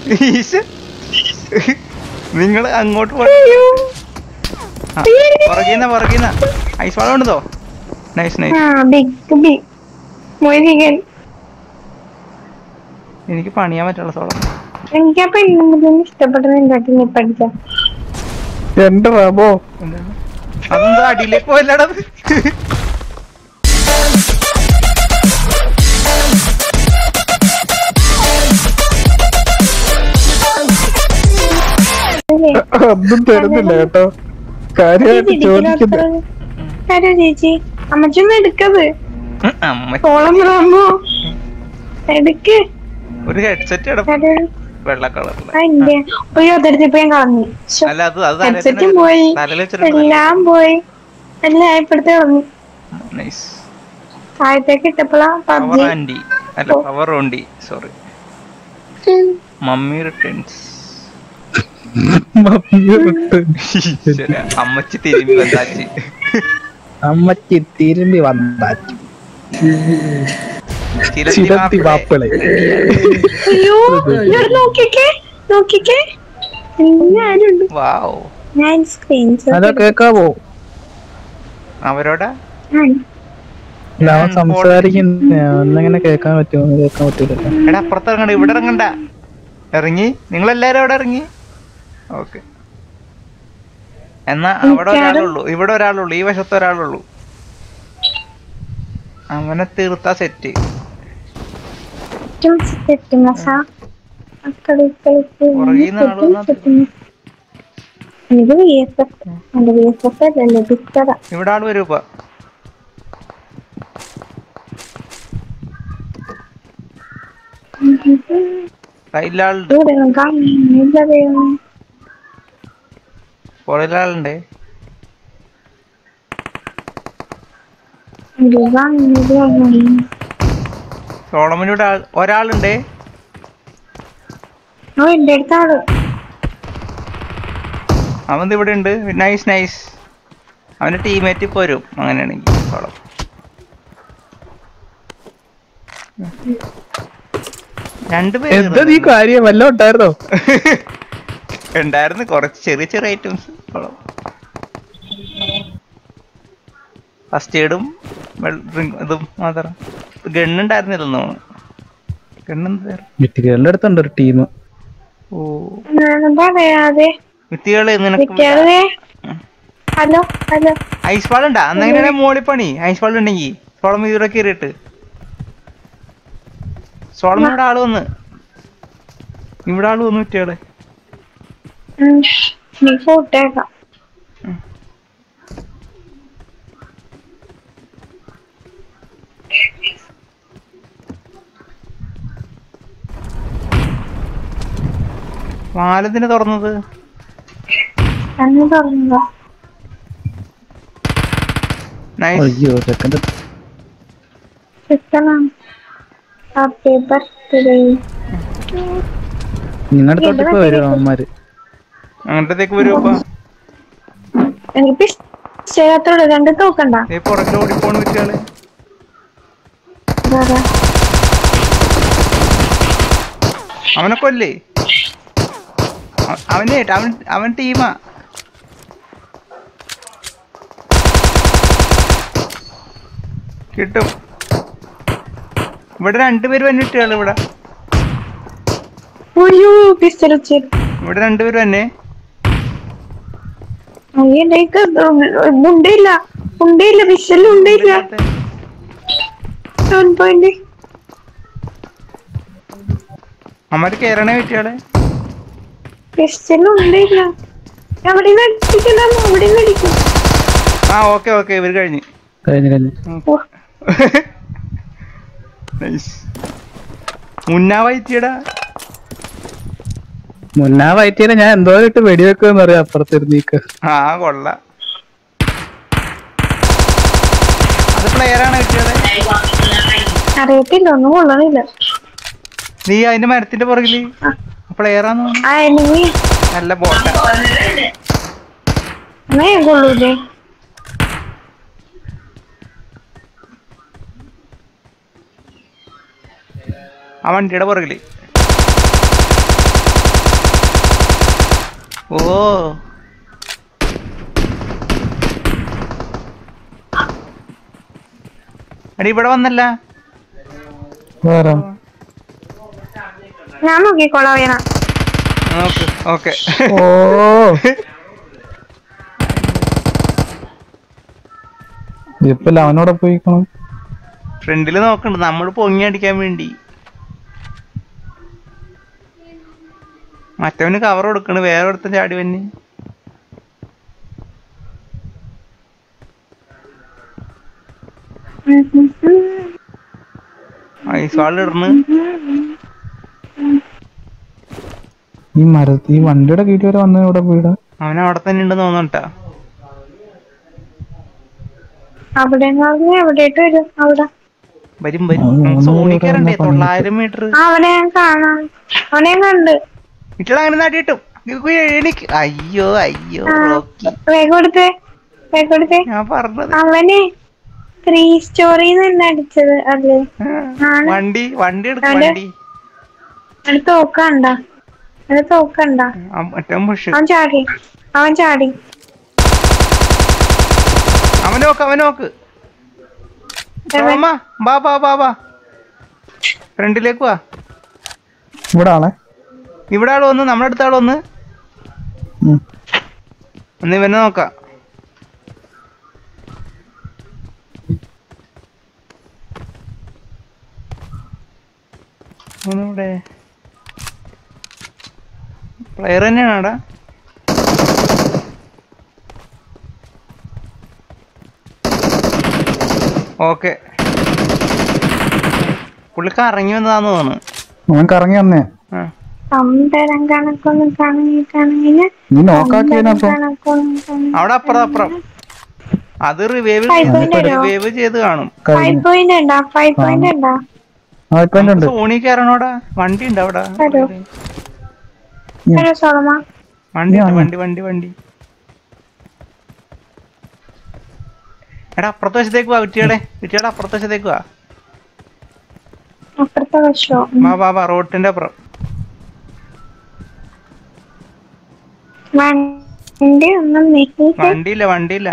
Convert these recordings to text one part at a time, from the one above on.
ഈശ നിങ്ങൾ അങ്ങോട്ട് പോ പുറകീന്ന പുറകീന്ന ഐസ് വാളം ഉണ്ടോ നൈസ് നൈസ് ആ ബിഗ് ബി മൊയ്തികൻ എനിക്ക് പണിയാൻ പറ്റുള്ള സോളം എനിക്ക് ആ പെണ്ണുമ്പോ ഇഷ്ടപ്പെട്ടത് എന്താക്കി നീ പഠിച്ച എന്റെ റാബോ എന്താണ് അതെന്താ അടിയിലേക്ക് പോയല്ലടത് ഒന്നും തരുന്നില്ല കേട്ടോ കാര്യമായിട്ട് ചോദിക്കുന്നു ആരാ ചേച്ചി അമ്മച്ചൊന്നും എടുക്കത് അമ്മ കോളം റാമോ എടുക്ക് ഒരു ഹെഡ്സെറ്റ് ഇടപ്പ അത് വെള്ള കളറില് അതിന്റെ ഒരു അതെടുത്തപ്പോ ഞാൻ കളഞ്ഞു ശ്ശോ, അല്ല അത് അത് ഹെഡ്സെറ്റും പോയി തലയിൽ വെച്ചിട്ടുണ്ട് എല്ലാം പോയി എല്ലാം ആയപ്പെടുത്തി കളഞ്ഞു നൈസ് താഴത്തേക്ക് ഇട്ടപ്പോഴാ പവർ പബ്ജി ആൻറ്റി അല്ല പവർ ഓണ്ടി സോറി മമ്മി റിട്ടേൺസ് അമ്മച്ചി തിരുമ്പി വന്നാച്ച് അമ്മച്ചി തിരുമ്പി വന്നാച്ചു ചിരത്തി ചിരത്തി മാപ്പിളെ. വാപ്പിളെ അയ്യോ ഇവിടെ നോക്കിക്കേ നോക്കിക്കേ ഞാനുണ്ട് വാവ് ഞാൻ സ്ക്രീൻ അതാ കേക്കാവോ അവരോടാ ഇല്ല, അവൻ സംസാരിക്കുന്ന ഒന്നിങ്ങനെ കേക്കാൻ പറ്റുമോ കേക്കാൻ പറ്റൂലല്ലോ എടാ അപ്പുറത്ത് ഇറങ്ങണ്ട ഇവിടെ ഇറങ്ങണ്ട ഇറങ്ങി നിങ്ങൾ എല്ലാരും അവിടെ ഇറങ്ങി ഓക്കെ എന്നാ അവിടെ ഒരാളുള്ളൂ ഇവിടെ ഒരാളുള്ളൂ ഈ വശത്ത് ഒരാളുള്ളൂ അവനെ തീർത്താ സെറ്റ് പുറകീന്ന് ആള് വന്നാ എനിക്ക് വി എസ് എഫ് എന്റെ വി എസ് എഫ് അല്ലല്ലോ പിക്ചറാ ഇവിടെ ആള് വരും ഇപ്പൊ കയ്യിലാളുണ്ട് ഇവിടെ കാണുന്നില്ല പുറയിലാളുണ്ടേ സോളമനിവിടെ ആൾ ഒരാളുണ്ടേ ഓ എന്റെ അടുത്ത ആള് അവൻ ദേ ഇവിടെ ഉണ്ട് നൈസ് നൈസ് അവന്റെ ടീമേറ്റ് ഇപ്പൊ വരും അങ്ങനെയാണെങ്കിൽ സോളം രണ്ടുപേര് എന്താ നീ കാര്യം വല്ല ഉണ്ടായിരുന്നോ ഉണ്ടായിരുന്നു കുറച്ച് ചെറിയ ചെറിയ ഐറ്റംസ് ഫസ്റ്റ് എയ്ഡും ഇതും മാത്രം ഗണ്ണുണ്ടായിരുന്നില്ലെന്ന് തോന്നുന്നു ഗണ്ണെന്താ വിറ്റുകളുടെ അടുത്തുണ്ട് ഒരു ടീം ഓ ഞാനും പറയാതെ വിത്തികള് നിനക്ക് വിളിക്കാതെ ഹലോ ഹലോ ഐസ് വാൾ ഉണ്ടാ അന്നെങ്ങനെ മോളിൽ പണി ഐസ് വാൾ ഉണ്ടെങ്കി സോളം ഇവിടെ കയറിയിട്ട് സോളം ഇവിടെ ആള് വന്ന് ഇവിടെ ആള് വന്നു വിറ്റികള് ഉം. നീ ഫോട്ടേക്കാം വാലത്തിന് തുറന്നത് തന്നെ പറഞ്ഞോ നൈസ് അയ്യോ സെക്കൻഡ് കിട്ടണം ഹാപ്പി ബർത്ത്ഡേ നിങ്ങളുടെ തൊട്ടിപ്പോ വരും അവന്മാര് അങ്ങനത്തേക്ക് വരും ഇപ്പൊ എനിക്ക് ചെയ്യാത്തുള്ളൂ രണ്ട് തോക്കണ്ട ഈ പുറകിൽ ഓടിപ്പോണ് വിറ്റികള് ഇതാരാ? അവനെ കൊല്ലേ അവ- അവനെ അവൻ അവൻ ടീമാ കിട്ടും ഇവിടെ രണ്ടുപേര് തന്നെ ഇട്ടുകള് ഇവിടെ അയ്യോ പിസ്റ്റൽ വെച്ച് ഇവിടെ രണ്ടുപേര് തന്നെ അയ്യണ്ടേക്ക് ഉണ്ടയില്ല ഉണ്ടയില്ല പിസ്റ്റൽ ഉണ്ടയില്ല സെവൻ പോയിന്റ് അമ്മര് കേറണേ വിറ്റികളെ പിസ്റ്റൽ ഉണ്ടയില്ല അവിടെ നിന്ന് അടിക്കണം അവിടെ നിന്ന് അടിക്കും ആ ഓക്കെ ഓക്കെ ഇവര് കഴിഞ്ഞ് കഴിഞ്ഞു കഴിഞ്ഞു ഓ, നൈസ് മുന്നാ വൈറ്റിയടാ മുന്നാ വയറ്റിയാലും ഞാൻ എന്തോരം ഇട്ട് വെടിവെക്കുമെന്ന് അറിയാം അപ്പുറത്തിരുന്നീക്ക് ആ കൊള്ള അത് പ്ലെയറാണ് വിറ്റികളെ അറിയത്തില്ല ഒന്നും കൊള്ളണില്ല നീ അതിന്റെ മരത്തിന്റെ പുറകില് പ്ലെയറാന്ന് തോന്നുന്നു ആ എനിമി നല്ല ബോട്ട എന്നാ ഞാൻ കൊള്ളൂലേ ആ വണ്ടിയുടെ പുറകില് ഓ എടി ഇവിടെ വന്നല്ല വേറെ ഞാൻ നോക്കിക്കോളാം വീണ നോക്ക് ഓക്കെ ഓ ഇപ്പൊ അവനോടെ പോയിക്കണം ഫ്രണ്ടില് നോക്കണ്ട് നമ്മൾ പൊങ്ങി അടിക്കാൻ വേണ്ടി മറ്റവന് കവർ കൊടുക്കണ് വേറെ ഒരുത്തൻ ചാടി വന്ന് ഐസ് വാൾ ഇടണ് ഈ മര ഈ വണ്ടിയുടെ കീഴിൽ വരെ വന്ന ഇവിടെ പോയിടാ അവൻ അവിടെ തന്നെ ഉണ്ടെന്ന് തോന്നട്ടാ അവിടെ എവിടെയിട്ട് വരും അവിടെ വരും വരും അവൻ നമുക്ക് നമ്മള് സോണി ഇവിടെ കയറണ്ടേ വന്നപ്പോ തൊള്ളായിരം മീറ്റർ ആ, അവിടെ ഞാൻ കാണാം അവനെ ഞാൻ കണ്ട് ഇട്ടള അങ്ങനെ നടിയിട്ടും എനിക്ക് അയ്യോ അയ്യോ ആ. റോക്കി വേഗം കൊടുത്തേ വേഗം കൊടുത്തേ ഞാൻ പറഞ്ഞത് അവനെ ത്രീ സ്റ്റോറിന്ന് തന്നെ അടിച്ചത് അല്ലേ ആ. ആണ്. വണ്ടി വണ്ടി എടുക്ക അതെ. വണ്ടി അത് തോക്കണ്ട അത് തോക്കണ്ട ആ, മറ്റേ പുഷ് അവൻ ചാടി അവൻ ചാടി അവൻ നോക്ക് അവൻ നോക്ക് സോമ ബാ ബാ ബാ ബാ ഫ്രണ്ടിലേക്ക് വാ ഇവിടെ ആളെ ഇവിടെ ആള് വന്ന് നമ്മുടെ അടുത്ത ആള് വന്ന് ഉം. ഒന്ന് ഇവനെ നോക്കാം ഇവിടെ പ്ലെയർ തന്നെയാണ് അവിടെ ഓക്കെ പുള്ളിക്ക് ഇറങ്ങി വന്നതാന്ന് തോന്നുന്നു അവൻ കറങ്ങി വന്നേ ആ. തമ്പരം കണക്കൊന്നും കണങ്ങി കണങ്ങിന് നീ നോക്കാക്കിയനപ്പൊ കണക്കൊന്നും കണങ്ങി അവിടെ അപ്പുറം അപ്പുറം അത് റിവൈവ് Five point ആണോ? റിവൈവ് ചെയ്ത് കാണും ഫൈവ് കഴിഞ്ഞു പോയിന്റ് ഉണ്ടാ ഫൈവ് പോയിന്റ് ഉണ്ടാ ആ ഇപ്പൊ എന്റെ ഉണ്ട് സോണി കയറണോടാ വണ്ടി ഉണ്ട് അവിടെ ഹലോ. ഹലോ സോളമ വണ്ടി ഉണ്ട് ഞാൻ- വണ്ടി വണ്ടി വണ്ടി എടാ അപ്പുറത്തെ വശത്തേക്ക് വാ വിറ്റിയുടെ വിറ്റിയുടെ അപ്പുറത്തെ വശത്തേക്ക് വാ അപ്പുറത്തെ വശോ വാ വാ വാ റോഡിന്റെ അപ്പുറം വണ്ടി ഒന്നും നീക്കി വണ്ടിയില്ല വണ്ടിയില്ല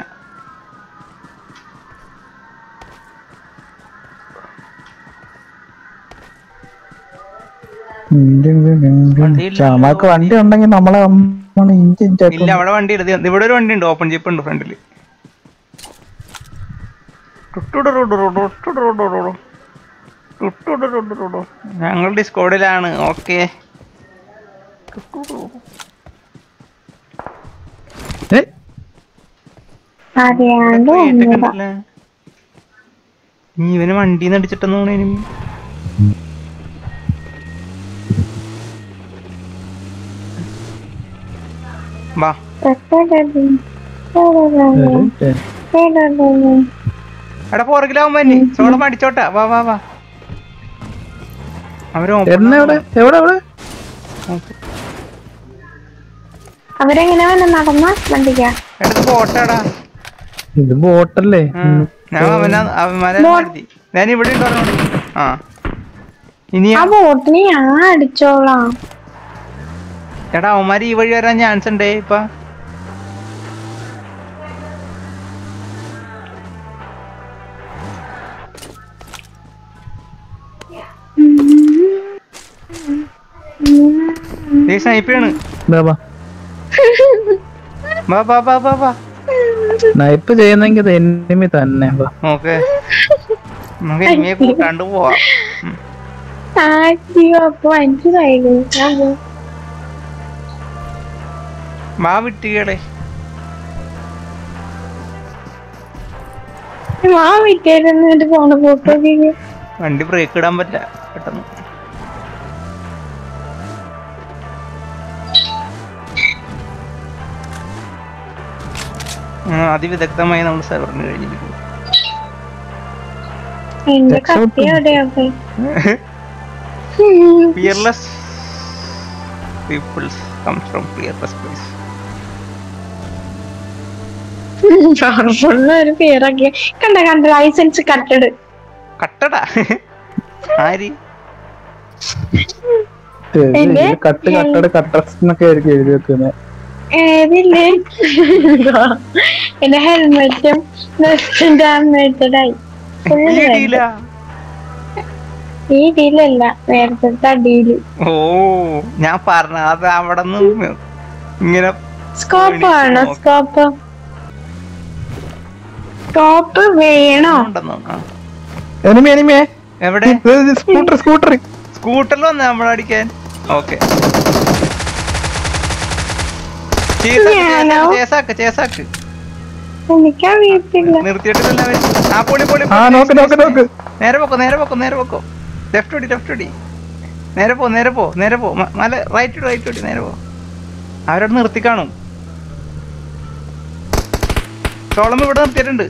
വണ്ടിയില്ല. ചാമാക്ക് വണ്ടി ഉണ്ടെങ്കിൽ നമ്മളെ നമ്മള് ഇഞ്ചി ഇല്ല ഇഞ്ചാക്കും അവിടെ വണ്ടി ഇല്ല ദേ ഇവിടെ ഒരു വണ്ടി ഉണ്ട് ഓപ്പൺ ജീപ്പ് ഉണ്ട് ഫ്രണ്ടില് ഞങ്ങൾ ഡിസ്കോഡിലാണ് ഓക്കെ ഏ അറിയാണ്ട് വന്നതാ നീ ഇവന് വണ്ടിന്ന് അടിച്ചിട്ടെന്ന് തോന്നുന്നു വാ എടാ പുറകിലാവും പനി ചോളം അടിച്ചോട്ടാ വാ വാ വാ അവര് open എന്നെ എവിടെ എവിടെ എവിടെ അവരെങ്ങനെ വന്ന് നടന്ന വണ്ടിക്ക എടുത്ത് പോട്ടാടാ ഇത് ബോട്ടല്ലേ ഞാൻ അവനാ അവന്മാരെ നടത്തി ഞാൻ ഇവിടെ ഉണ്ട് പറഞ്ഞോണ്ട് ആ ഇനി ആ ബോട്ടിന് ഞാൻ അടിച്ചോളാം ചേട്ടാ അവന്മാര് ഈ വഴി വരാൻ ചാൻസ് ഉണ്ടേ ഇപ്പൊ സ്നൈപ്പാണ് ഇതാ വാ. വാ വാ വാ വാ വാ സ്നൈപ്പ് ചെയ്യുന്നെങ്കിൽ ഇത് എനിമി തന്നെ വാ. ഓക്കെ നമുക്ക് ഇനിയെ കൂട്ടാണ്ട് പോവാം ഉം. ആദ്യം അപ്പൊ മനസ്സിലായില്ലേ ഞാൻ പോ- വാ വിട്ടുകളെ ആ വിറ്റേരുന്ന് എന്റെ ഫോണ് ഫോട്ടോ വണ്ടി ബ്രേക്ക് ഇടാൻ പറ്റില്ല പെട്ടെന്ന് ആ, അതിവിദഗ്ധമായി നമ്മൾ സെർവറിന് കഴിഞ്ഞിരിക്കുന്നു എന്റെ രക്ഷപ്പെട്ടു. കത്തി എവിടെയൊക്കെ fearless peoples comes from fearless place full ഒരു പേരൊക്കെ കണ്ട കണ്ട ലൈസൻസ് കട്ടട് കട്ടടാ ആര് ഇത് എന്റെ- ഇത് കട്ട് കട്ടട് കട്ടസ് എന്നൊക്കെ ആയിരിക്കും എഴുതി വെക്കുന്നത് ഏതില്ലേ എന്റെ ഹെൽമെറ്റും വെസ്റ്റും ഡാമേജഡ് ആയി Full ഈ red. ഇടിയില്ല. ഈ ഡീലല്ല നേരത്തെ അടിയില് ഓ ഞാൻ പറഞ്ഞ അത് അവിടെ നിന്ന് ഇങ്ങനെ സ്കോപ്പ് ആണോ സ്കോപ്പ് സ്കോപ്പ് വേണോ ഉണ്ടെന്ന് ആ. എനിമി എനിമിയെ എവിടെ സ്കൂട്ടർ സ്കൂട്ടർ സ്കൂട്ടറിൽ വന്ന നമ്മളടിക്കാൻ ഓക്കെ ഞാനോ? ചേസാക്ക് ചേസാക്ക് എനിക്കറിയത്തില്ല നിർത്തിയിട്ടില്ല അവര്. ആ പൊളി പൊളി ആ, നോക്ക്, നോക്ക്, നോക്ക്. നേരെ പൊക്കോ നേരെ പൊക്കോ നേരെ പൊക്കോ ലെഫ്റ്റ് ഓടി ലെഫ്റ്റ് ഓടി നേരെ പോ നേരെ പോ നേരെ പോ മ- മല റൈറ്റ് റൈറ്റ് ഓടി നേരെ പോ അവരോട് നിർത്തി കാണും സോളം ഇവിടെ നിർത്തിയിട്ടുണ്ട്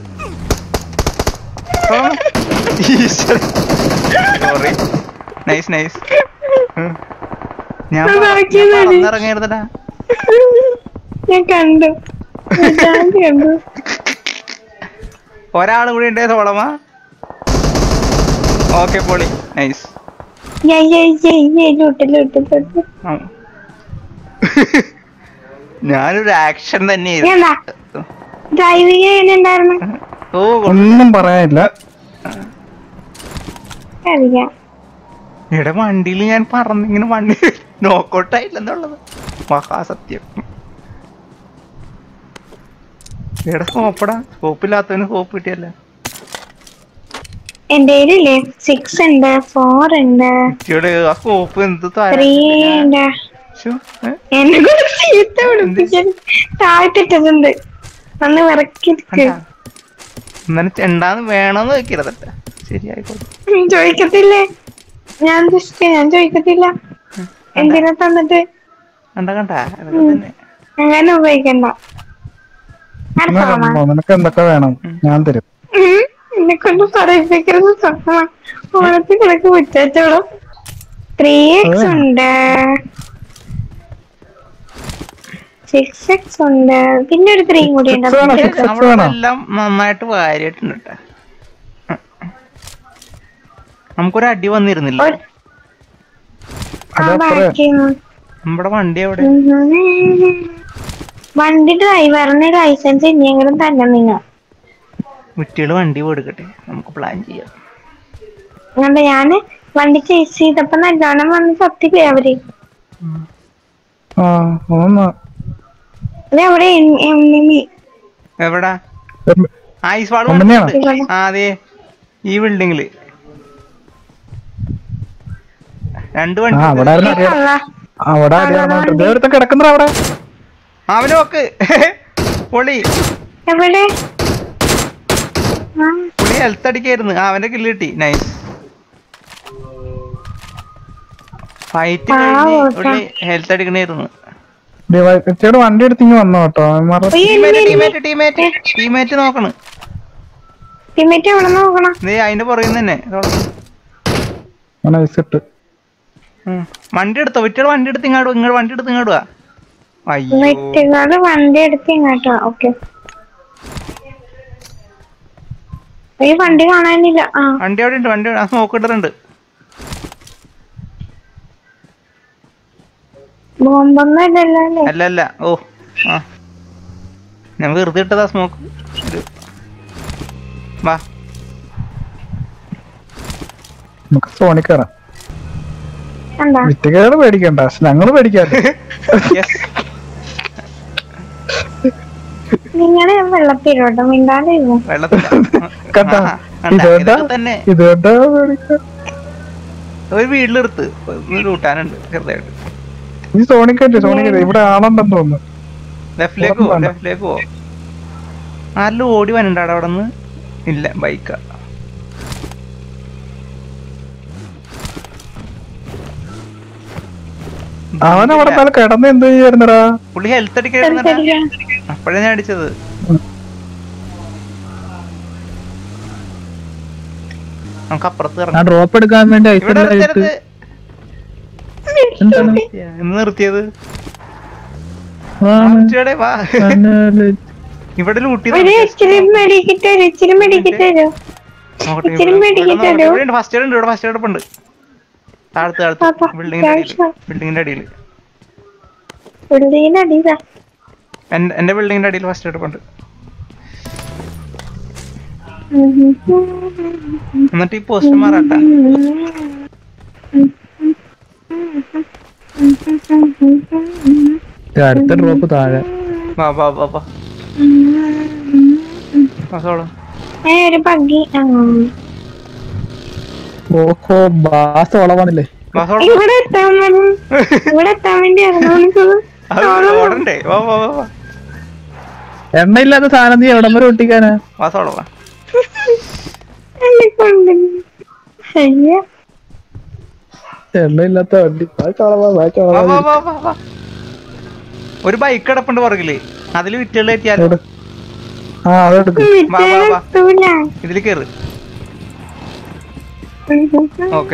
സോറി നൈസ് നൈസ് ഞാൻ അത് നോക്കിയതാണ്. ഇറങ്ങിയിരുന്നടാ ഞാൻ കണ്ടു ഞാൻ കണ്ടു ഒരാൾ കൂടി ഉണ്ടേ സോളമാ ഓക്കെ പൊളി നൈസ് ഞാൻ ലൂട്ട് ലൂട്ട് ലൂട്ട് ഞാനൊരു ആക്ഷൻ ഞാനാ? തന്നെയായിരുന്നു ഡ്രൈവിംഗ് എങ്ങനെ ഉണ്ടായിരുന്നു ഓ ഒന്നും പറയാനില്ല അറിയാം ഇവിടെ വണ്ടിയിൽ ഞാൻ പറന്നിങ്ങനെ വണ്ടി നോക്കൗട്ട് ആയില്ലെന്നുള്ളത് മഹാസത്യം ഇവിടെ സ്കോപ്പടാ സ്കോപ്പില്ലാത്തവന് സ്കോപ്പ് കിട്ടിയല്ല എന്റെ കയ്യിലില്ലേ സിക്സ് ഉണ്ട് ഫോർ ഉണ്ട് ഇവിടെ ആ സ്കോപ്പ് എന്ത് ത്രീ ഉണ്ട് എന്നെ കൊണ്ട് ചീത്ത പിടിപ്പിക്കാൻ താഴ്ത്തിട്ടതുണ്ട് ഒന്ന് വിറക്കിരിക്ക് എന്നാലും ചെണ്ടാന്ന് വേണമെന്ന് വെക്കരുതട്ട ശരിയായിക്കോട്ടെ ഉം, ചോദിക്കത്തില്ലേ ഞാൻ ദുഷ്ട ഞാൻ ചോദിക്കത്തില്ല എന്തിനാ തന്നിട്ട് കണ്ട കണ്ട അതൊക്കെ തന്നെ അങ്ങനെ ഉപയോഗിക്കണ്ട എന്നാ ആർക്കാണോ? കണ്ടോ, നിനക്ക് എന്തൊക്കെ വേണം ഞാൻ തരും ഉം, എന്നെ കൊണ്ട് പറയിപ്പിക്കുന്നത് സ്വപ്നമാ ഓണത്തിൽ കിടക്ക് മുറ്റത്തോളം ത്രീ എക്സ് ഉണ്ട് സിക്സ് എക്സ് ഉണ്ട് പിന്നെ ഒരു ത്രീ കൂടി ഉണ്ട് Six വേണോ? അപ്പൊ Six X അവിടെ വേണോ? എല്ലാം നന്നായിട്ട് വാരിയിട്ടുണ്ട് കേട്ടോ നമുക്കൊരു അടി വന്നിരുന്നില്ല ഒരു- ആ അതപ്പറ ബാക്കിന്ന് നമ്മുടെ വണ്ടി എവിടെ വണ്ടി ഡ്രൈവറിന് ലൈസൻസ് ഇനിയെങ്കിലും തന്നെ നിങ്ങൾ കുട്ടികൾ വണ്ടി കൊടുക്കട്ടെ നമുക്ക് പ്ലാൻ ചെയ്യാം അതുകൊണ്ട് ഞാന് വണ്ടി ചേസ് ചെയ്തപ്പോ നല്ലോണം വന്ന് സത്തില്ലേ അവര് ആ ഒന്ന് ഇത് എവിടെ എനിമി എവിടാ ഐസ് വാൾ കമ്പനിയാണോ? ആ അതെ ഈ ബിൽഡിങ്ങില് രണ്ട് ആ വണ്ടി അവിടെ ആയിരുന്നു അറിയാം അവിടെ അറിയാമായിട്ട് ഒരുത്ത കിടക്കുന്ന അവിടെ അവന് നോക്ക് പൊളി എവിടെ ആ, പുള്ളി ഹെൽത്ത് അടിക്കായിരുന്നു ആ, അവന്റെ കില്ല് കിട്ടി നൈസ് ഫൈറ്റ് ആ, കഴിഞ്ഞ് ഓക്കെ. പുള്ളി ഹെൽത്ത് അടിക്കണായിരുന്നു ചേട്ടൻ വണ്ടി എടുത്ത് ഇങ്ങ് വന്നോ കേട്ടോ അവന്മാരുടെ അയ്യോ, teammate enemy, teammate teammate teammate നോക്കണ് teammate എവിടെ നോക്കണം നീ അതിന്റെ പുറകിൽ തന്നെ അങ്ങനെ വിസിട്ട് വണ്ടി എടുത്തോ വിറ്റോട് വണ്ടി എടുത്ത് ഇങ്ങോട്ട് ഇങ്ങോട്ട് വണ്ടി എടുത്ത് ഇങ്ങോട്ട് വാ അയ്യോ വെട്ടുകാട് വണ്ടി എടുത്ത് ഇങ്ങോട്ടോ ഓക്കെ ഈ വണ്ടി കാണാനില്ല ആ വണ്ടി അവിടെ ഉണ്ട് വണ്ടി അവിടെ- ആ സ്മോക്ക് ഇട്ടിട്ടുണ്ട് ബോംബൊന്നും ഇല്ലല്ലോ അല്ലേ അല്ല അല്ല ഓ ആ ഞാൻ വെറുതെ ഇട്ടതാ സ്മോക്ക് വാ നമുക്ക് സോണി കയറാം എന്താ വിറ്റുകാര് പേടിക്കണ്ട പക്ഷെ ഞങ്ങള് പേടിക്കാറ് യെസ് നിങ്ങളെ വെള്ളത്തിലോട്ടോ മിണ്ടാണ്ടിരുന്നു വെള്ളത്തില കണ്ടാ ആ, കണ്ടാ? ഇതുകൊണ്ടാ ഇതൊക്കെ തന്നെ ഇതുകൊണ്ടാ പേടിക്കാ ഒരു വീട്ടിലെടുത്ത് ഒന്ന് കൂട്ടാനുണ്ട് ചെറുതായിട്ട് ഈ സോണി കയറ്റി സോണി കയറ്റി ഇവിടെ ആളുണ്ടെന്ന് തോന്നുന്നു ലെഫ്റ്റിലേക്ക് പോ വേണ്ട. ലെഫ്റ്റിലേക്ക് പോ ആരിലും ഓടി വരണ്ടാടെ അവിടെ നിന്ന് ഇല്ല ബൈക്കാ അവൻ അവിടെ മേലെ കിടന്ന് എന്ത് ചെയ്യായിരുന്നടാ പുള്ളി ഹെൽത്ത് അടിക്കായിരുന്നടാ അപ്പോഴാ ഞാൻ അടിച്ചത് നമുക്ക് അപ്പുറത്ത് ഞാൻ ഇറങ്ങാം ഡ്രോപ്പ് എടുക്കാൻ വേണ്ടി ഇവിടെ ഐസിലായിട്ട് നിർത്തരുത് എന്താണ് എന്ന് നിർത്തിയത് ആ, ആംചിയുടെ വാ ഞാന് ഇവിടെ ലൂട്ടി ഒരു ഇച്ചിരി മെഡിക്കിട്ട് തരും ഇച്ചിരി മെഡിക്കിട്ട് തരും ഇച്ചിരി മെഡിക്കറ്റ് തരൂ. ഫസ്റ്റ് എയ്ഡ് ഉണ്ട് ഇവിടെ ഫസ്റ്റ് എയ്ഡ് ഉണ്ട് താഴത്ത് പാപ്പാ, താഴത്ത് ബിൽഡിങ്ങിന്റെ അടിയിൽ അത്യാവശ്യം. ബിൽഡിങ്ങിന്റെ അടിയിൽ ഉള്ളിന്ന് അടിയതാ എൻ- എന്റെ ബിൽഡിങ്ങിന്റെ അടിയിൽ ഫസ്റ്റ് എടുപ്പുണ്ട് എന്നിട്ട് ഈ പോസ്റ്റ് മാറാട്ടാ ഇത് അടുത്ത ഡ്രോപ്പ് താഴെ വാ വാ വാ വാ വാസോളൂ ഏ ഒരു പഗ്ഗി ആ ഓഹോ ബാസ് വളവാണില്ലേ വാസോളൂ ഇവിടെ എത്താൻ വേണ്ടി ഇവിടെ എത്താൻ വേണ്ടി ഇറങ്ങുന്നത് അത് ഓടണ്ടേ വാ വാ വാ വാ എണ്ണയില്ലാത്ത സാധനം നീ എവിടം വരെ ഒട്ടിക്കാനാ വാസോളൂ വാ എന്നെ കൊണ്ട് അയ്യ എണ്ണയില്ലാത്ത വണ്ടി ബാക്കി വളവാ ബാക്കി വാ വളവാ വാ വാ വാ വാ ഒരു ബൈക്ക് കിടപ്പുണ്ട് പുറകില് അതില് വിറ്റുള്ള എത്തിയാലോ എവിടെ? ആ അതെടുക്കും വാ, വാ, വാ. എത്തൂല ഇതില് കേറ് ഓക്കെ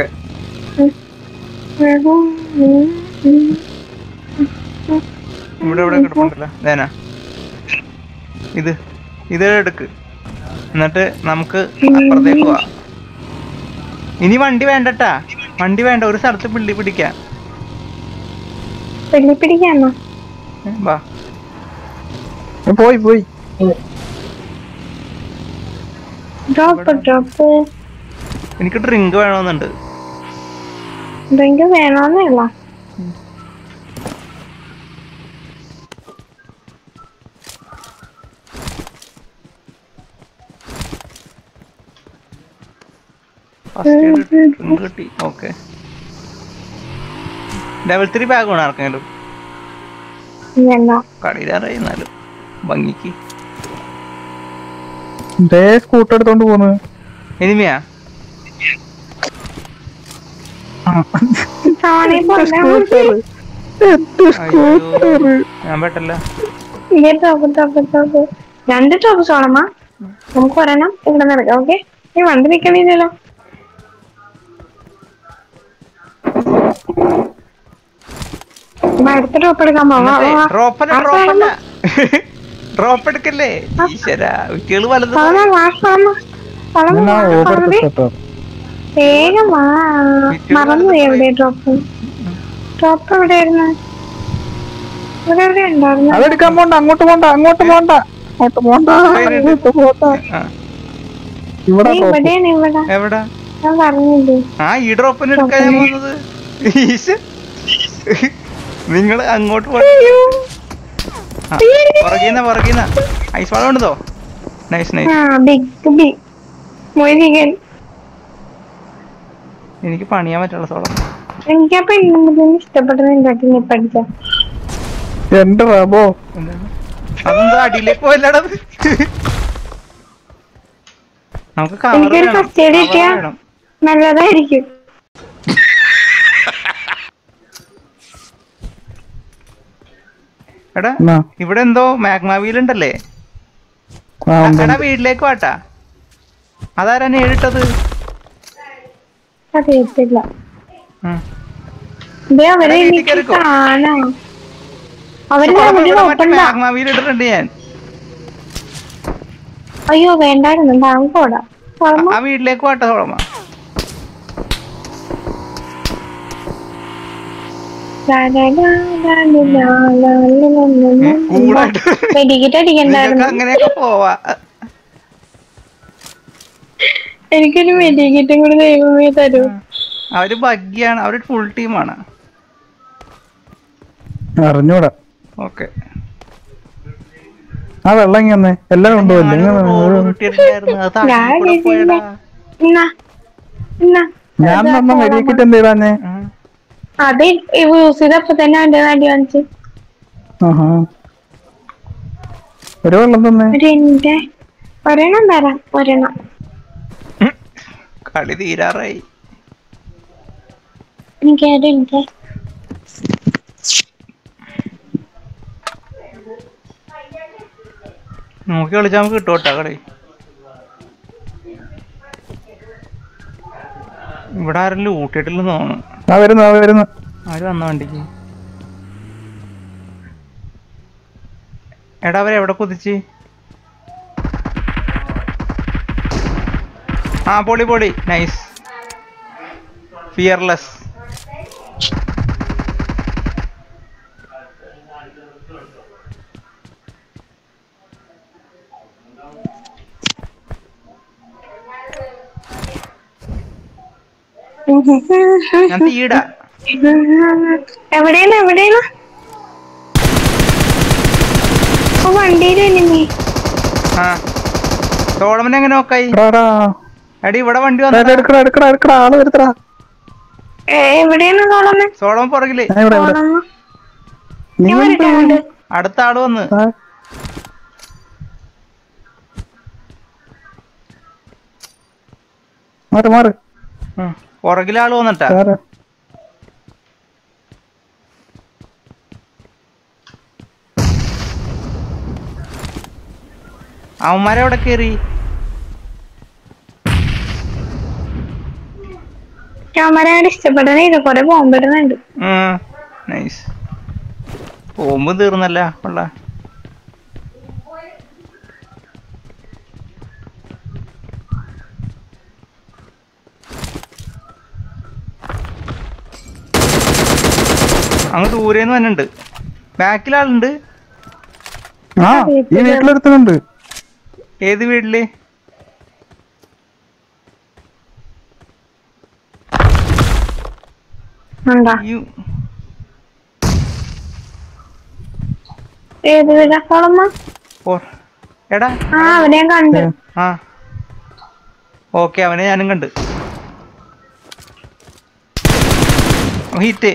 ഇവിടെ ഇവിടെ കിടപ്പുണ്ടല്ലോ ദേന ഇത് ഇത് എടുക്ക് എന്നിട്ട് നമുക്ക് അപ്പുറത്തേക്ക് പോവാം ഇനി വണ്ടി വേണ്ടട്ടാ വണ്ടി വേണ്ട ഒരു സ്ഥലത്ത് പിള്ളി പിടിക്കാം വെള്ളി പിടിക്കാന്നോ ഏ, വാ പോയി പോയി ഡ്രോപ്പ് ഡ്രോപ്പ് എനിക്ക് ഡ്രിങ്ക് വേണമെന്നുണ്ട് ഡ്രിങ്ക് വേണോന്നല്ല ഫസ്റ്റ് ഡ്രിങ്ക് കിട്ടി ഓക്കെ ലെവൽ ത്രീ ബാഗ് വേണം ആർക്കെങ്കിലും വേണ്ട കടയിലാറായിരുന്നാലും ഭംഗിക്ക് ദേ സ്കൂട്ടർ എടുത്തോണ്ട് പോന്ന് എനിമിയാ താണെ കൊല്ലാൻ അയ്യോ ഞാൻ പെട്ടല്ല ഇതേ ടോപ്പ് ടോപ്പ് ടോപ്പ് രണ്ട് ടോപ്പ് സോളമ്മ നമുക്ക് ഒരെണ്ണം ഇവിടെ നടക്കാം ഓക്കെ നീ വണ്ടി നിക്കണില്ലല്ലോ അടുത്ത ടോപ്പ് എടുക്കാൻ പോവാ വാ, വാ. ഡ്രോപ്പല്ല ആ ഡ്രോപ്പല്ല ഡ്രോപ്പ് എടുക്കല്ലേ ഈശ്വര കുട്ടികള് വലത് സോളമ്മ വാ സോളമ്മ സോളമ്മ എന്നാ വാ, ഓഫർ സോളമ്മേ. കേട്ടോ വേഗം വാ മറന്നു പോയി എവിടെ ഡ്രോപ്പ് ഡ്രോപ്പ് എവിടെയായിരുന്നു ഇവിടെ എവിടെ ഉണ്ടായിരുന്നു അതെടുക്കാൻ പോണ്ട അങ്ങോട്ട് പോണ്ട അങ്ങോട്ട് പോണ്ട അങ്ങോട്ട് പോണ്ട അങ്ങോട്ട് പോണ്ട ആ, ഇവിടെ നീ ഇവിടെയാണ് ഇവിടെ എവിടാ ഞാൻ പറഞ്ഞില്ലേ ആ ഈ ഡ്രോപ്പിന് എടുക്കാൻ ഞാൻ പോകുന്നത് ഈശ നിങ്ങള് അങ്ങോട്ട് പോ ആ, പുറകീന്ന പുറകീന്ന ഐസ് വളം ഉണ്ടോ നൈസ് നൈസ് ആ ബിഗ് ബി മൊയ്തികൻ എനിക്ക് പണിയാൻ പറ്റുള്ള സോളം എനിക്കപ്പൊ ഇന്നും ഇഷ്ടപ്പെട്ടത് ഉണ്ടാക്കി നീ പഠിച്ച എന്റെ റബോ എന്താണ് അതെന്താ അടിയിലേക്ക് പോയല്ലട നമുക്ക് cover എനിക്കൊരു വേണം. first aid cover കിട്ടിയാ? വേണം. നല്ലതായിരിക്കും എടാ എന്നാ ഇവിടെ എന്തോ മാഗ്മാവീൽ ഉണ്ടല്ലേ ആ ഉണ്ട് എടാ വീട്ടിലേക്ക് വാട്ടാ അതാരാ നേരിട്ടത് അറിയത്തില്ല ഉം. ഇത് അവരെ എടാ, എനിക്ക് വീട്ടിൽ കയറിക്കോ. കാണാം അവര് ഇവിടെ അവര് മറ്റേ നോക്കണ്ട മാഗ്മാവീൽ ഇട്ടിട്ടുണ്ട് ഞാൻ അയ്യോ വേണ്ടായിരുന്നു താങ്കൾ പോടാ ഓർമ്മ ആ വീട്ടിലേക്ക് വാട്ടാ സോളമ്മ കൂളായിട്ട് വെടിക്കിട്ട് നിങ്ങൾക്ക് അടിക്കണ്ടായിരുന്നു അങ്ങനെയൊക്കെ പോവാ എനിക്കൊരു വെടിക്കിട്ടും കൂടി ദൈവമേ തരൂ അവര് ബഗ്ഗിയാണ് അവര് ഫുൾ ടീമാണ് അറിഞ്ഞൂടാ ഓക്കെ ആ വെള്ളം ഇങ്ങനെ വന്നേ എല്ലാരും കൊണ്ടുപോയില്ലേ ഞാൻ ഇടില്ല. എന്നാ എന്നാ ഞാൻ തന്ന മെഡിക്കറ്റ് എന്ത് ചെയ്താഞ്ഞേ അത് യൂസ് ചെയ്തപ്പോ തന്നെ അവന്റെ നാട്ടി വാങ്ങിച്ചു ആഹാ ഒരു വെള്ളം തന്നെ ഒരു എന്റെ ഒരെണ്ണം തരാം ഒരെണ്ണം കളി തീരാറായി എനിക്ക് ഒരു എനിക്ക് നോക്കി കളിച്ചാൽ നമുക്ക് കിട്ടും കേട്ടോ കളി ഇവിടെ ആരെങ്കിലും ഊട്ടിയിട്ടില്ലെന്ന് തോന്നുന്നു ആ വരുന്നു ആ വരുന്നു ആര് വന്ന വണ്ടിക്ക് എടാ അവരെവിടെ കുതിച്ച് ആ പൊളി പൊളി നൈസ് ഫിയർലെസ് ഞാൻ തീടാ എവിടെയാണ് എവിടെയാണ് ഓ വണ്ടിയിലല്ലേ നീ ആ സോളമൻ എങ്ങനെ നോക്കായി എടാ, എടാ. എടി ഇവിടെ വണ്ടി എടാ, എടാ, വന്നു എടുക്കടാ എടുക്കടാ എടുക്കടാ ആള് വരുത്തടാ ഏ, എവിടെയാണ് തോളമ്മ സോളമൻ പുറകില് ഞാൻ ഇവിടെ ഇവിടെ തോളമ്മ നീ ഞാൻ വരട്ടെ അങ്ങോട്ട് അടുത്ത ആള് വന്ന് ആ. മാറ് മാറ് ഉം. പുറകിലെ ആള് വന്നിട്ടാ വേറെ അവന്മാരെ അവിടെ കേറി ക്യാമറ ഇഷ്ടപ്പെടണേ ഇത് കൊറേ ബോംബിടുന്നുണ്ട് നൈസ് ബോംബ് തീർന്നല്ല കൊള്ള അങ്ങ് ദൂരേന്ന് വന്നുണ്ട് ബാക്കിലാളുണ്ട് ആ ഈ വീട്ടിലെടുത്തുന്നുണ്ട് ഏത് വീട്ടില് എന്താ ഈ ഏത് വീടാ തോളമ്മ ഓ എടാ ആ അവിടെ ഞാൻ കണ്ട് ആ ഓക്കെ അവനെ ഞാനും കണ്ട് ഹിറ്റ്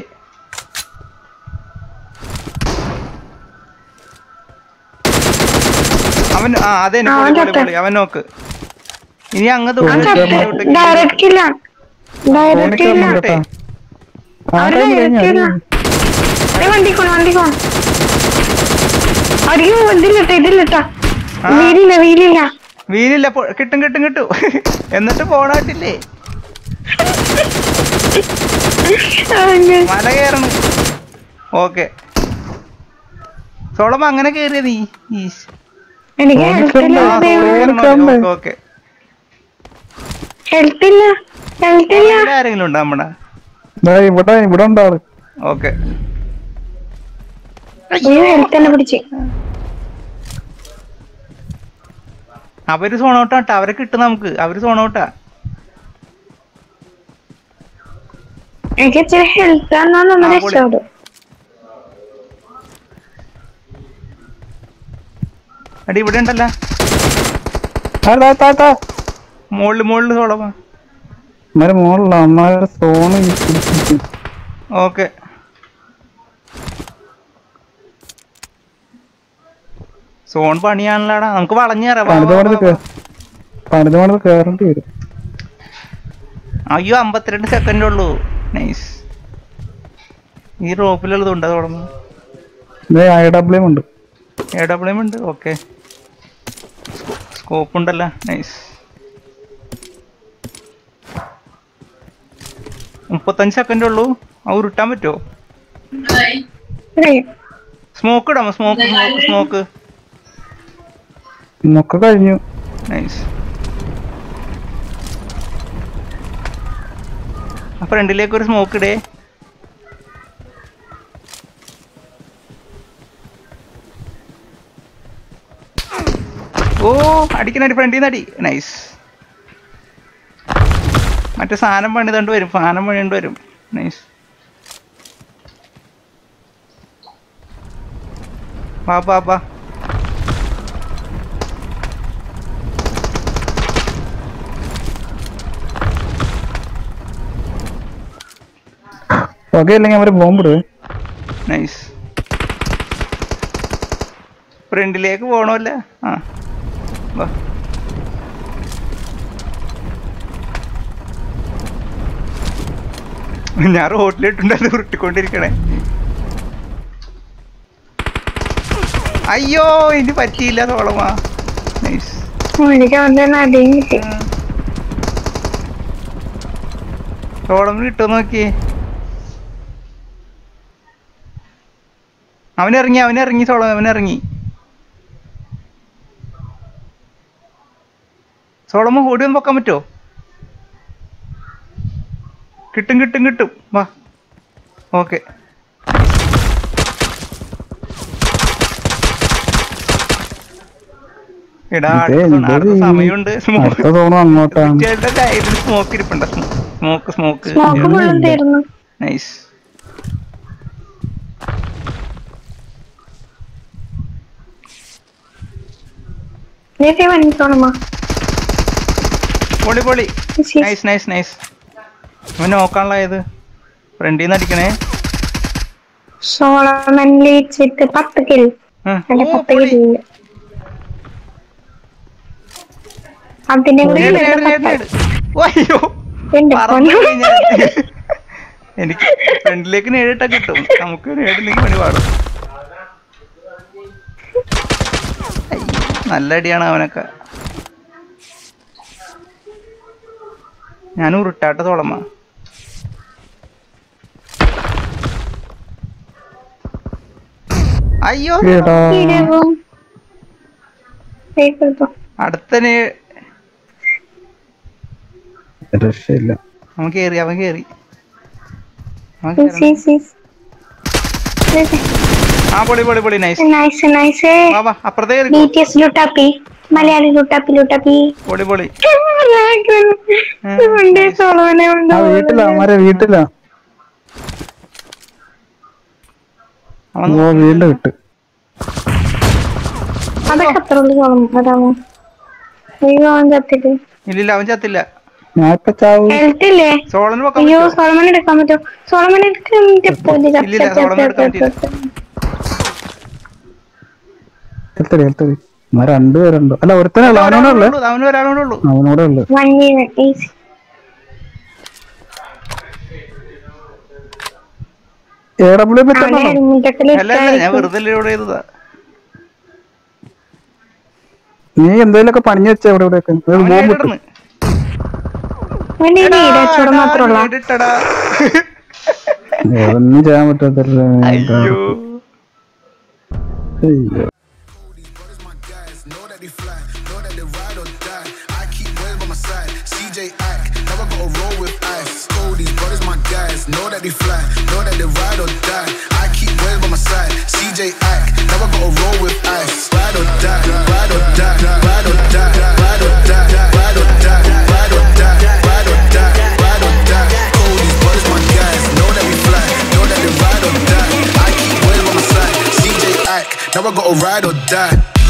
അവൻ ആ അതെ ആ, അവൻ ചത്ത്. അവൻ നോക്ക് ഇനി അങ്ങ് ആ ചത്ത് ഡയറക്റ്റ് കില്ല ഡയറക്റ്റ് കില്ല ഫോണിൽ കേട്ടോ ആ അവര് ടൈം ഡയറക്റ്റ് കില്ല കഴിഞ്ഞു വണ്ടിക്കോണം വണ്ടിക്കോണം അടിയോ ഇതില്ലട്ടോ ഇതില്ലട്ടാ ആ. വീലില്ല വീലില്ല വീലില്ല പൊ- കിട്ടും കിട്ടും കിട്ടും എന്നിട്ട് പോണാട്ടില്ലേ മല കയറണ് ഓക്കെ സോളമ്മ അങ്ങനെ കേറിയ നീ ഈശ്. എനിക്ക് ഓനിക്കുണ്ട്. ആ, ഹെൽത്ത് സോളമ്മ ഓനിക്ക് കയറണോ? ഉണ്ട്. ഓക്കെ ഓക്കെ ഹെൽത്ത് ഇല്ല ഹെൽത്ത് ഇല്ല ഇവിടെ ആരെങ്കിലും ഉണ്ടോ നമ്മടെ ദാ ഇവിടെ ഇവിടെ ഉണ്ട് ആള് ഓക്കെ അയ്യോ ഹെൽത്ത് തന്നെ പിടിച്ച് അവര് സോണൗട്ടാട്ടാ അവരെ കിട്ടും നമുക്ക് അവര് സോണൗട്ടാ എനിക്ക് ഇച്ചിരി ഹെൽത്ത് തന്നാ നമ്മൾ ആ, പൊളി. രക്ഷപ്പെടും അടി ഇവിടെ ഉണ്ടല്ല ആ, താ, താ, താ. മുകളില് മുകളില് സോളമ്മ ഇവന്മാരെ മോളില അമ്മമാരുടെ ഫോണ് ഓക്കെ സോൺ പണിയാണല്ലോടാ നമുക്ക് വളഞ്ഞു കയറാം വാ, പണിത് വാ, പണിത് വാ, കേ വാ. പണിത് പണിത് കേറേണ്ടി വരും അയ്യോ അമ്പത്തിരണ്ട് സെക്കൻഡ് ഉള്ളൂ നൈസ് ഈ റോപ്പിലുള്ളതുണ്ട് തുടർന്ന് ഇതേ ഐ ഡബ്ല്യു ഉണ്ട് എ ഡബ്ല്യു ഉണ്ട് ഓക്കെ സ്കോപ്പ് ഉണ്ടല്ലോ നൈസ് മുപ്പത്തഞ്ച് സെക്കൻഡ് ഉള്ളൂ അത് ഉരുട്ടാൻ പറ്റുമോ അറിയാം. സ്മോക്ക് ഇടാമോ സ്മോക്ക് സ്മോക്ക് സ്മോക്ക് ഒക്കെ കഴിഞ്ഞു നൈസ് ആ ഫ്രണ്ടിലേക്ക് ഒരു സ്മോക്ക് ഇടേ ഓ അടിക്കണടി ഫ്രണ്ടിൽ നിന്ന് അടി നൈസ് മറ്റേ സാധനം പണിതണ്ട് വരും സാധനം പണിയുണ്ട് വരും നൈസ് വാ വാ വാ പുകയില്ലെങ്കിൽ അവര് ബോംബിടുവേ നൈസ് ഫ്രണ്ടിലേക്ക് പോണല്ലേ ആ വാ ഞാൻ റോട്ടിലിട്ടുണ്ട് അത് ഉരുട്ടിക്കൊണ്ടിരിക്കണേ അയ്യോ ഇനി പറ്റിയില്ല തോളമാ നൈസ് ഓ, എനിക്ക് അവന്റെ അടിയും കിട്ടി തോളം കിട്ടുമോ നോക്കിയേ അവനിറങ്ങി അവനിറങ്ങി സോളം അവനിറങ്ങി സോളമ ഓടി ഒന്ന് പൊക്കാൻ പറ്റുമോ കിട്ടും കിട്ടും കിട്ടും വാ ഓക്കെ എടാ ഇതേ, അടുത്ത സോൺ- ഇതൊരു അടുത്ത ഈ- സമയമുണ്ട് അടുത്ത സോണും അങ്ങോട്ടാണ് ചേട്ടന്റെ കയ്യിൽ സ്മോക്ക് ഇരിപ്പുണ്ട് സ്മോക്ക് സ്മോക്ക് സ്മോക്ക് ഫുള്ളും തീർന്നു നൈസ് നേരത്തെ വന്നിട്ടോണമാ പൊളി പൊളി നൈസ് നൈസ് നൈസ് അവൻ നോക്കാനുള്ള ഏത് ഫ്രണ്ടിൽ നിന്ന് അടിക്കണേ സോളമൻ ലീഡ്സ് വിത്ത് പത്ത് കിൽ ആ, എന്റെ ഓ, പത്ത് പൊളി. കില്ല് അതിന്റെ കൂടെ നേട്, ഇവരുടെ നേട്, നേട്, പത്ത്. നേട്. ഓ, അയ്യോ എന്റെ പറന്നു പൊന്നോ. പോയി ഞാൻ. എനിക്ക് ഫ്രണ്ടിലേക്ക് നേടിട്ടാ കിട്ടും നമുക്ക് നേടില്ലെങ്കിൽ പണി പാടും അയ്യോ, നല്ല അടിയാണ് അവനൊക്കെ ഞാൻ ഉരുട്ടാട്ട തോളമ്മ അയ്യോ എടാ ഇടിവും. Wait എടുത്തോ. അടുത്ത നേ- രക്ഷയില്ല അവൻ കേറി അവൻ കേറി അവൻ Yes, കേറണം. yes, yes. Yes, ആ പൊളി പൊളി പൊളി നൈസ് nice, nice. വാ വാ അപ്പുറത്തേ കേറി BTS ലുട്ടാപ്പി മലയാളി ലുട്ടാപ്പി ലുട്ടാപ്പി പൊളി പൊളി ഉണ്ട് സോളമനെ ഉണ്ട് ആ വീട്ടിലാ അവന്മാരെ വീട്ടിലാ അവൻ ഓ വീണ്ടും കിട്ട് അതൊക്കെ അത്ര ഉള്ളു സോളമൻ അതാണോ അയ്യോ അവൻ ചത്തിട്ട് ഇല്ലില്ല അവൻ ചത്തില്ല ഞാൻ ഇപ്പൊ ചാവും ഹെൽത്ത് ഇല്ലേ സോളന് വെക്കാൻ അയ്യോ പറ്റുമോ സോളമൻ എടുക്കാൻ പറ്റുമോ സോളമൻ എടുക്കാൻ ഇല്ലില്ല, സോളമൻ എടുക്കാൻ പറ്റില്ല. എടുത്തടി എടുത്തടി അവന്മാർ രണ്ടുപേരുണ്ടോ അല്ല ഒരുത്തനല്ല അവനോടെ ഉള്ളു അവന് ഒരാളോടെ ഉള്ളൂ അവനോടെ ഉള്ളു വൺ വീവൻ ഈസി എ ഡബ്ല്യു അവന്റെ പറ്റാണോ ഹെൽമെറ്റൊക്കെ അല്ല അല്ല ഞാൻ വെറുതെ ലോഡ് ചെയ്തതാ നീ എന്തേലൊക്കെ പണിഞ്ഞു വെച്ച എവിടെ എവിടെയൊക്കെ ഒരു അവൻ ബോംബ് ഇടർന്ന്. അവന്റെ ഈ വീടച്ചോട് എടാ, മാത്രമുള്ള ഇടിട്ടടാ. ഒന്നും ചെയ്യാൻ പറ്റാത്തല്ലേ അയ്യോ അയ്യോ Know that they fly, know that they ride or die. I keep well by my side. CJ Ack, never gotta roll with ice. Oh, these brothers my guys. Know that they fly, know that they ride or die. I keep well by my side. CJ Ack, never gotta roll with ice. Ride or die, ride or die, ride or die, ride or die, ride or die, ride or die, ride or die, ride or die. Oh, these brothers my guys. Know that we fly, know that they ride or die. I keep well by my side. CJ Ack, never gotta ride or die.